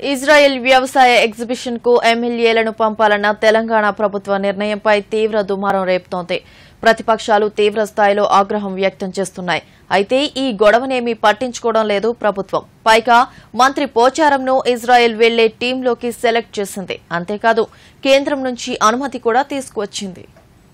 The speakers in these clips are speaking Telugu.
ఇజ్రాయెల్ వ్యవసాయ ఎగ్జిబిషన్ కు ఎమ్మెల్యేలను పంపాలన్న తెలంగాణ ప్రభుత్వ నిర్ణయంపై తీవ్ర దుమారం రేపుతోంది ప్రతిపక్షాలు తీవ్ర స్థాయిలో ఆగ్రహం వ్యక్తం చేస్తున్నాయి అయితే ఈ గొడవనేమీ పట్టించుకోవడం లేదు ప్రభుత్వం పైగా మంత్రి పోచారంను ఇజ్రాయెల్ వెళ్లే టీంలోకి సెలెక్ట్ చేసింది అంతేకాదు కేంద్రం నుంచి అనుమతి కూడా తీసుకువచ్చింది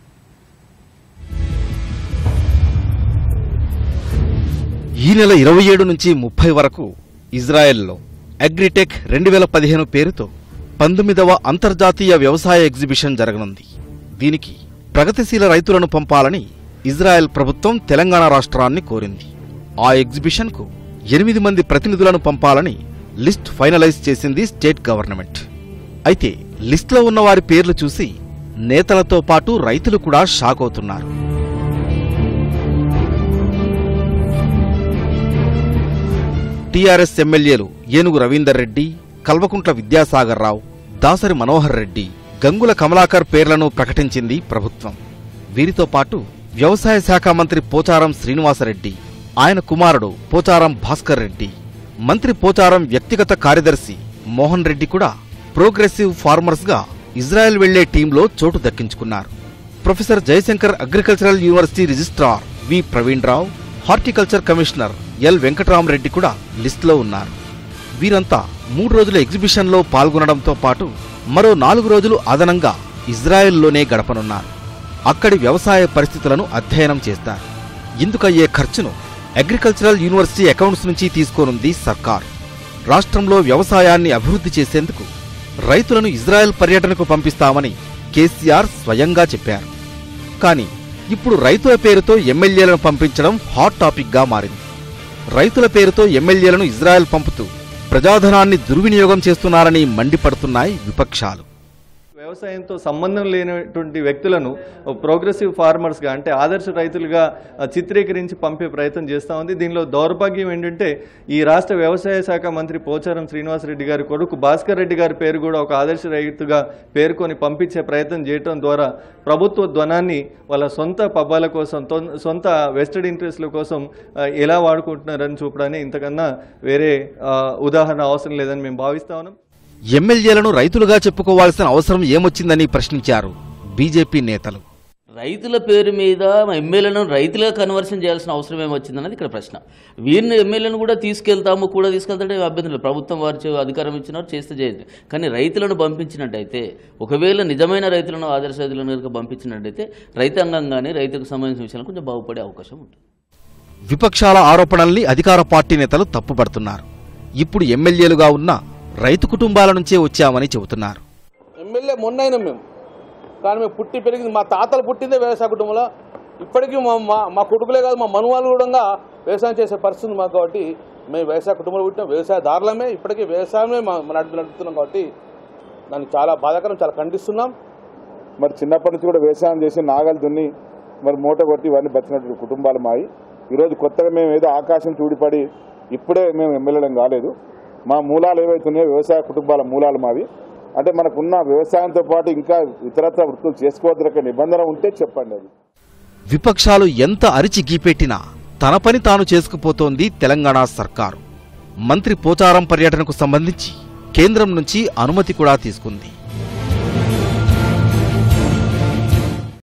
ఈ నెల ఇరవై ఏడు నుంచి ముప్పై వరకు ఇజ్రాయెల్లో అగ్రిటెక్ రెండు వేల పదిహేను పేరుతో పంతొమ్మిదవ అంతర్జాతీయ వ్యవసాయ ఎగ్జిబిషన్ జరగనుంది దీనికి ప్రగతిశీల రైతులను పంపాలని ఇజ్రాయెల్ ప్రభుత్వం తెలంగాణ రాష్ట్రాన్ని కోరింది ఆ ఎగ్జిబిషన్కు ఎనిమిది మంది ప్రతినిధులను పంపాలని లిస్ట్ ఫైనలైజ్ చేసింది స్టేట్ గవర్నమెంట్ అయితే లిస్టులో ఉన్న వారి పేర్లు చూసి నేతలతో పాటు రైతులు కూడా షాక్ అవుతున్నారు టీఆర్ఎస్ ఎమ్మెల్యేలు ఏనుగు రవీందర్ రెడ్డి కల్వకుంట్ల విద్యాసాగర్ రావు దాసరి మనోహర్ రెడ్డి గంగుల కమలాకర్ పేర్లను ప్రకటించింది ప్రభుత్వం వీరితో పాటు వ్యవసాయ శాఖ మంత్రి పోచారం శ్రీనివాసరెడ్డి ఆయన కుమారుడు పోచారం భాస్కర్ రెడ్డి మంత్రి పోచారం వ్యక్తిగత కార్యదర్శి మోహన్ రెడ్డి కూడా ప్రోగ్రెసివ్ ఫార్మర్స్ గా ఇజ్రాయెల్ వెళ్లే టీంలో చోటు దక్కించుకున్నారు professor Jayashankar agricultural university registrar వి ప్రవీణ్ రావు హార్టికల్చర్ కమిషనర్ ఎల్ వెంకటరామరెడ్డి కూడా లిస్టులో ఉన్నారు వీరంతా మూడు రోజుల ఎగ్జిబిషన్లో పాల్గొనడంతో పాటు మరో నాలుగు రోజులు అదనంగా ఇజ్రాయెల్లోనే గడపనున్నారు అక్కడి వ్యవసాయ పరిస్థితులను అధ్యయనం చేస్తారు ఇందుకయ్యే ఖర్చును అగ్రికల్చరల్ యూనివర్సిటీ అకౌంట్స్ నుంచి తీసుకోనుంది సర్కార్ రాష్ట్రంలో వ్యవసాయాన్ని అభివృద్ధి చేసేందుకు రైతులను ఇజ్రాయెల్ పర్యటనకు పంపిస్తామని కేసీఆర్ స్వయంగా చెప్పారు కానీ ఇప్పుడు రైతుల పేరుతో ఎమ్మెల్యేలను పంపించడం హాట్ టాపిక్గా మారింది రైతుల పేరుతో ఎమ్మెల్యేలను ఇజ్రాయెల్ పంపుతూ ప్రజాధనాన్ని దుర్వినియోగం చేస్తున్నారని మండిపడుతున్నాయి విపక్షాలు వ్యవసాయంతో సంబంధం లేనటువంటి వ్యక్తులను ప్రోగ్రెసివ్ ఫార్మర్స్గా అంటే ఆదర్శ రైతులుగా ఆ, చిత్రీకరించి పంపే ప్రయత్నం చేస్తూ ఉంది దీనిలో దౌర్భాగ్యం ఏంటంటే ఈ రాష్ట్ర వ్యవసాయ శాఖ మంత్రి పోచారం శ్రీనివాసరెడ్డి గారి కొడుకు భాస్కర్ రెడ్డి గారి పేరు కూడా ఒక ఆదర్శ రైతుగా పేర్కొని పంపించే ప్రయత్నం చేయటం ద్వారా ప్రభుత్వ ధ్వనాన్ని వాళ్ళ సొంత పబ్బాల కోసం తొన్- సొంత వెస్టెడ్ ఇంట్రెస్ట్ల కోసం ఆ, ఎలా వాడుకుంటున్నారని చూపడానికి ఇంతకన్నా వేరే ఆ, ఉదాహరణ అవసరం లేదని మేము భావిస్తా ఉన్నాం ఎమ్మెల్యేలను రైతులుగా చెప్పుకోవాల్సిన అవసరం ఏమొచ్చిందని ప్రశ్నించారు బీజేపీ నేతలు రైతుల పేరు మీద ఎమ్మెల్యేలను రైతులుగా కన్వర్షన్ చేయాల్సిన అవసరం ఏమొచ్చిందన్నది ఇక్కడ ప్రశ్న వీరిని ఎమ్మెల్యేలను కూడా తీసుకెళ్తాము కూడా తీసుకెళ్తాంటే అభ్యర్థులు లేదు. ప్రభుత్వం వారు చే- అధికారం ఇచ్చినారు చేస్తే చేయండి కానీ రైతులను పంపించినట్టయితే ఒకవేళ నిజమైన రైతులను ఆదర్శ రైతులను కనుక పంపించినట్టయితే రైతాంగం కానీ రైతుకు సంబంధించిన విషయాలు కొంచెం బాగుపడే అవకాశం ఉంటుంది విపక్షాల ఆరోపణల్ని అధికార పార్టీ నేతలు తప్పుపడుతున్నారు ఇప్పుడు ఎమ్మెల్యేలుగా ఉన్న రైతు కుటుంబాల నుంచే వచ్చామని చెబుతున్నారు ఎమ్మెల్యే మొన్న అయినాం మేము కానీ మేము పుట్టి పెరిగింది మా తాతలు పుట్టిందే వ్యవసాయ కుటుంబంలో ఇప్పటికీ మా మా మా కొడుకులే కాదు మా మనువాళ్ళు కూడా వ్యవసాయం చేసే పరిస్థితి ఉంది మాకు కాబట్టి మేము వ్యవసాయ కుటుంబంలో పుట్టినాం వ్యవసాయదారులమే ఇప్పటికీ వ్యవసాయమే మా మా నడుపు నడుపుతున్నాం కాబట్టి దాన్ని చాలా బాధాకరం చాలా ఖండిస్తున్నాం మరి చిన్నప్పటి నుంచి కూడా వ్యవసాయం చేసి నాగలు దున్ని మరి మూట కొట్టి ఇవన్నీ బతికినటువంటి కుటుంబాలు మాయి ఈరోజు కొత్తగా మేము ఏదో ఆకాశం చూడిపడి ఇప్పుడే మేము ఎమ్మెల్యేలం కాలేదు మా మూలాలు ఏవైతున్నాయో వ్యవసాయ కుటుంబాల మూలాలు మావి అంటే మనకున్న వ్యవసాయంతో పాటు ఇంకా ఇతరత్ర వృత్తులు చేసుకోవద్దనే నిబంధన ఉంటే చెప్పండి అది విపక్షాలు ఎంత అరిచి గీపెట్టినా తన పని తాను చేసుకుపోతోంది తెలంగాణ సర్కారు మంత్రి పోచారం పర్యటనకు సంబంధించి కేంద్రం నుంచి అనుమతి కూడా తీసుకుంది